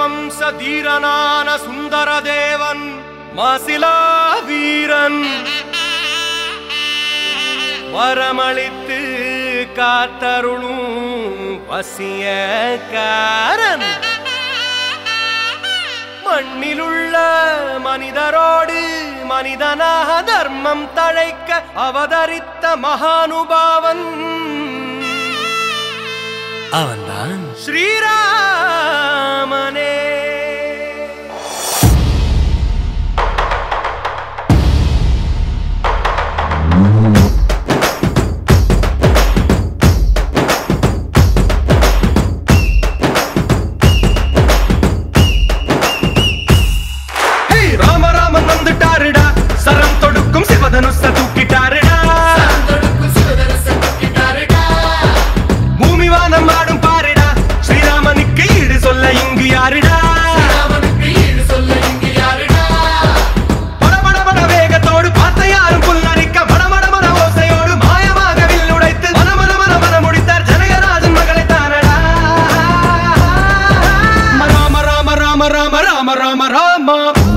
வம்ச தீரனான சுந்தர தேவன் மாசிலா வீரன் வரமளித்து காத்தருளும் வசியக்காரன் மண்ணிலுள்ள மனிதரோடு மனிதனாக தர்மம் தழைக்க அவதரித்த மகானுபாவன் அவன்தான் ஸ்ரீராமனே ஹே, ராம ராமன் வந்துட்டாருடா சரம் தொடுக்கும் சிவதனுச தூக்கிட்டாருடா பூமி வானம் ஆடும் பாருடா ஸ்ரீராமனுக்கு ஈடு சொல்ல இங்கு யாருடா பட பட பட வேகத்தோடு பார்த்த யாரும் புல்லரிக்க மட மட மட ஓசையோடு மாயமாக வில் உடைத்து மன மன மன மன முடித்தார் ஜனகராஜன் மகளை தானடா ராம ராம ராம ராம ராம ராம ராம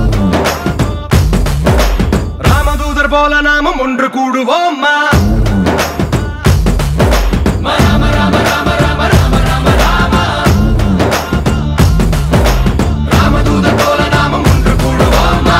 ராமதூதர் போல நாமும் ஒன்று கூடுவோம்மா ராமதூதர் போல நாமும் ஒன்று கூடுவோம்மா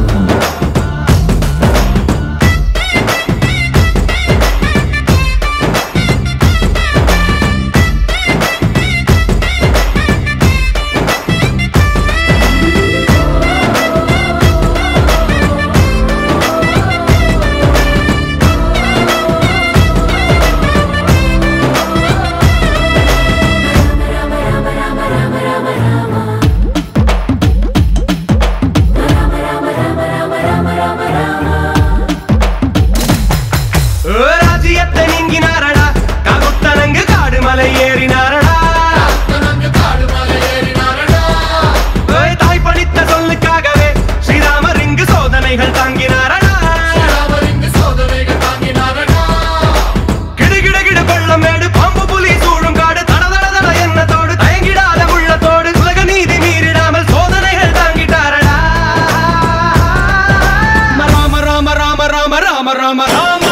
ராஜ்யத்தை நீங்கினாரடா காகுத்தனங்கு காடு மலை ஏறினாரடா ஏய், தாய் பணித்த சொல்லுக்காகவே ஸ்ரீராமர் இங்கு சோதனைகள் தாங்கினாரடா கிடு கிடு கிடு பள்ளம் மேடு பாம்பு புலி சூழும் காடு தட தட தட எண்ணத்தோடு தயங்கிடாத உள்ளத்தோடு உலக நீதி மீறிடாமல் சோதனைகள் தாங்கிட்டாரடா ராம ராம ராம ராம ராம ராம ராம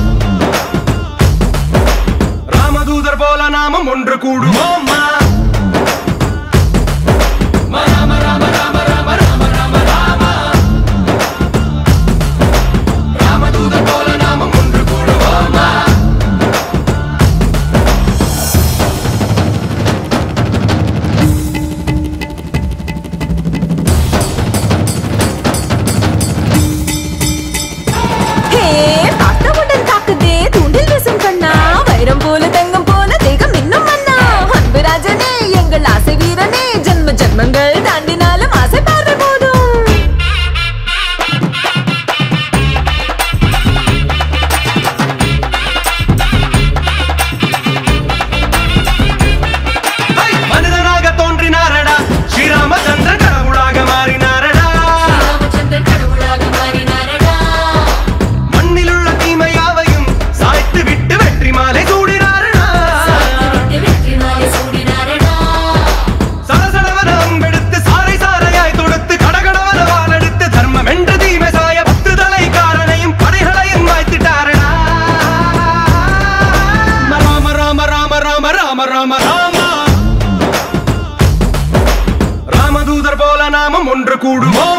ராமதூதர் போல நாமும் ஒன்று கூடுவோம்மா ராம ராம ராம ராம ராம ராம ராம ராமதூதர் போல நாமும் ஒன்று கூடுவோம்மா ஹே பார்த்தவுடன் தாக்குதே தூண்டில் வீசும் கண்ணா வைரம் போல தங்கம் போல தேகம் இன்னும் மன்னா அன்பு ராஜனே எங்கள் ஆசை வீரனே ஜென்ம ஜென்மங்கள் தாண்டினாலும் ஆசை பார்வை போதும் ஹை! மனிதனாக தோன்றினாரடா ஸ்ரீராமச்சந்திரன் கடவுளாக மாறினாரடா மண்ணிலுள்ள தீமையாவையும் சாய்த்து விட்டு வெற்றி மாலை சூடினாரடா சலசலவன அம்பெடுத்து சாறை சாறையாய் தொடுத்து கடகடவன வாளெடுத்து தர்மம் என்று தீமை சாய பத்து தலை காரனையும் படைகளையும் வாய்த்திட்டாரடா ராம ராம ராம ராம ராம ராம ராம ராமதூதர் போல நாமும் ஒன்று கூடுவோம்